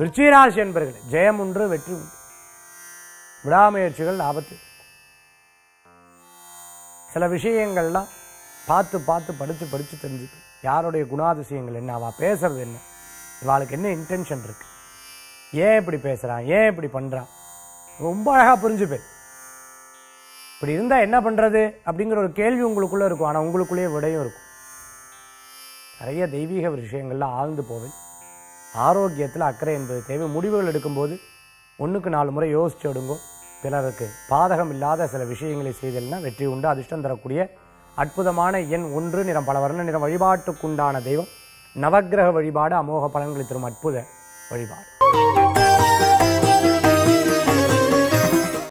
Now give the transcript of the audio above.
விருச்சிகராசி என்பர்கள் ஜெயம் ஒன்று வெற்றி உண்டு விடாமுயற்சிகள் லாபத்து சில விஷயங்கள்லாம் பார்த்து பார்த்து படித்து படித்து தெரிஞ்சுக்கு யாருடைய குணாதிசயங்கள் என்ன அவள் பேசுறது என்ன இவாளுக்கு என்ன இன்டென்ஷன் இருக்கு ஏன் இப்படி பேசுகிறான் ஏன் இப்படி பண்ணுறான் ரொம்ப அழகாக புரிஞ்சுப்பேன் இப்படி இருந்தால் என்ன பண்ணுறது அப்படிங்கிற ஒரு கேள்வி உங்களுக்குள்ளே இருக்கும் ஆனால் உங்களுக்குள்ளேயே விடையும் இருக்கும் நிறைய தெய்வீக விஷயங்கள்ல ஆழ்ந்து போவேன் ஆரோக்கியத்தில் அக்கறை என்பது தேவை முடிவுகள் எடுக்கும்போது ஒன்றுக்கு நாலு முறை யோசிச்சு எடுங்கோ பிறருக்கு பாதகம் இல்லாத சில விஷயங்களை செய்தல்னா வெற்றி உண்டு அதிர்ஷ்டம் தரக்கூடிய அற்புதமான எண் ஒன்று நிறம் பல வர்ண நிறம் வழிபாட்டுக்குண்டான தெய்வம் நவக்கிரக வழிபாடு அமோக பலன்களை தரும் அற்புத வழிபாடு